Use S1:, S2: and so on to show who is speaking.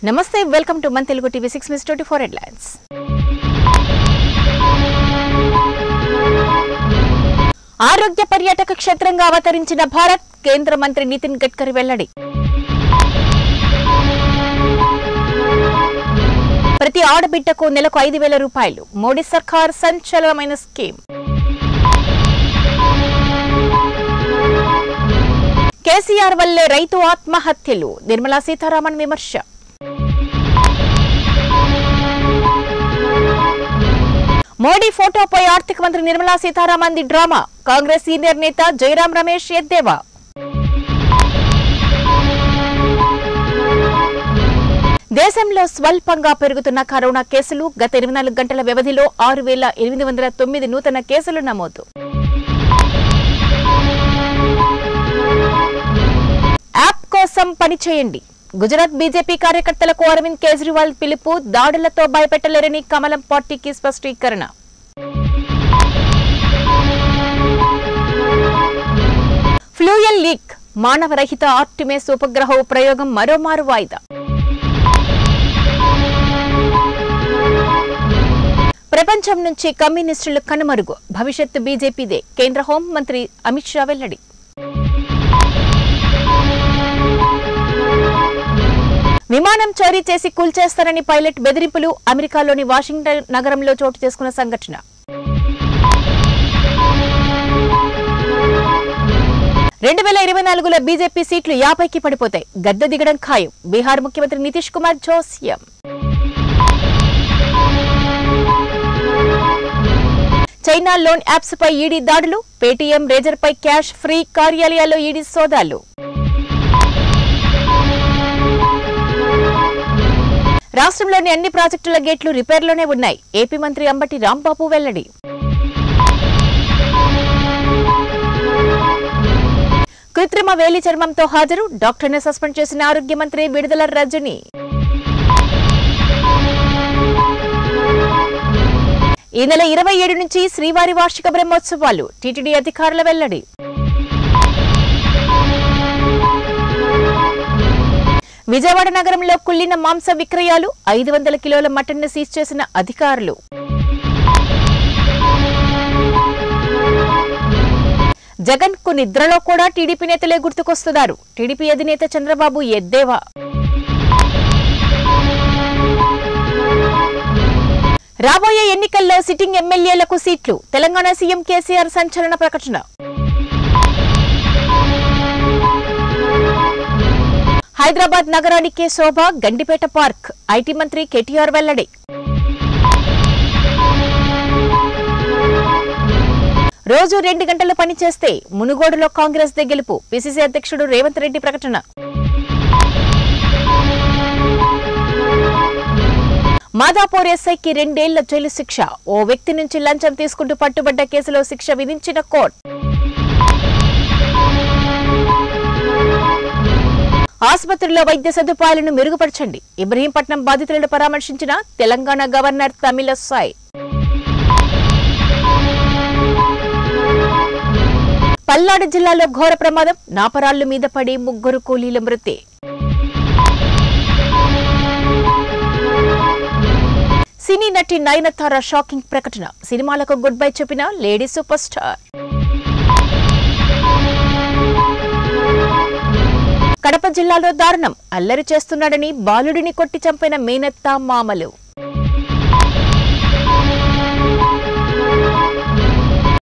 S1: నమస్తే welcome to మన్ Telugu TV సిక్స్ మిస్ ట్వంటీ ఫోర్ హెడ్లైన్స్ ఆరోగ్య పర్యాటక క్షేత్రంగా అవతరించిన భారత్ కేంద్ర మంత్రి నితిన్ గడ్కరీ వెల్లడి ప్రతి ఆడబిడ్డకు నెలకు ఐదు వేల రూపాయలు మోడీ సర్కార్ సంచలనమైన స్కీమ్ కేసీఆర్ వల్లే రైతు ఆత్మహత్యలు నిర్మలా సీతారామన్ విమర్శ మోడీ ఫోటోపై ఆర్థిక మంత్రి Nirmala Sitharaman the drama Congress senior నేత జయరాం రమేష్ ఎద్దేవా దేశంలో స్వల్పంగా పెరుగుతున్న కరోనా కేసులు గత ఇరవై నాలుగు గంటల వ్యవధిలో ఆరు వేల ఎనిమిది వందల తొమ్మిది నూతన కేసులు నమోదు యాప్ కోసం పనిచేయండి గుజరాత్ బీజేపీ కార్యకర్తలకు అరవింద్ కేజ్రీవాల్ పిలుపు దాడులతో భయపెట్టలేరని కమలం పార్టీకి స్పష్టీకరణ ఫ్లూయల్ లీక్ మానవరహిత ఆర్టిమేస్ ఉపగ్రహ ప్రయోగం మరోమారు వాయిదా ప్రపంచం నుంచి కమ్యూనిస్టులు కనుమరుగు భవిష్యత్తు బీజేపీదే కేంద్ర హోంమంత్రి అమిత్ షా వెల్లడి విమానం చోరీ చేసి కూల్చేస్తారని పైలట్ బెదిరింపులు అమెరికాలోని వాషింగ్టన్ నగరంలో చోటు చేసుకున్న సంఘటన రెండు వేల ఇరవై నాలుగులో బీజేపీ సీట్లు యాభైకి పడిపోతాయి గద్దె దిగడం ఖాయం బీహార్ ముఖ్యమంత్రి నితీష్ కుమార్ జోస్యం చైనా లోన్ యాప్స్ పై ఈడీ దాడులు Paytm Razorpay Cashfree కార్యాలయాల్లో ఈడీ సోదాలు రాష్ట్రంలోని అన్ని ప్రాజెక్టుల గేట్లు రిపేర్లోనే ఉన్నాయి ఏపీ మంత్రి అంబటి రాంబాబు వెల్లడి కృత్రిమ వేలి చర్మంతో హాజరు డాక్టర్ని సస్పెండ్ చేసిన ఆరోగ్య మంత్రి విడుదల రజని ఈ నెల ఇరవై ఏడు నుంచి శ్రీవారి వార్షిక బ్రహ్మోత్సవాలు టీటీడీ అధికారుల వెల్లడి విజయవాడ నగరంలో కుళ్లిన మాంస విక్రయాలు ఐదు వందల కిలోల మటన్ ను సీజ్ చేసిన అధికారులు జగన్ కు నిద్రలో కూడా టీడీపీ నేతలే గుర్తుకొస్తున్నారు టీడీపీ అధినేత చంద్రబాబు ఎద్దేవా రాబోయే ఎన్నికల్లో సిట్టింగ్ ఎమ్మెల్యేలకు సీట్లు తెలంగాణ సీఎం కేసీఆర్ సంచలన ప్రకటన హైదరాబాద్ నగరానికే శోభ గండిపేట పార్క్ ఐటీ మంత్రి కేటీఆర్ వెల్లడి రోజు రెండు గంటలు పనిచేస్తే మునుగోడులో కాంగ్రెస్ దే గెలుపు పిసిసి అధ్యక్షుడు రేవంత్ రెడ్డి ప్రకటన మాదాపూర్ ఎస్ఐకి రెండేళ్ల జైలు శిక్ష ఓ వ్యక్తి నుంచి లంచం తీసుకుంటూ పట్టుబడ్డ కేసులో శిక్ష విధించిన కోర్టు ఆసుపత్రుల్లో వైద్య సదుపాయాలను మెరుగుపరచండి ఇబ్రహీంపట్నం బాధితులను పరామర్శించిన తెలంగాణ గవర్నర్ తమిళసాయ్ పల్నాడు జిల్లాలో ఘోర ప్రమాదం నాపరాళ్లు మీద పడి ముగ్గురు కూలీల మృతి సినీ నటి నయనతార షాకింగ్ ప్రకటన సినిమాలకు గుడ్ బై చెప్పిన లేడీ సూపర్ స్టార్ కడప జిల్లాలో దారుణం అల్లరి చేస్తున్నాడని బాలుడిని కొట్టి చంపిన మేనత్త మామలు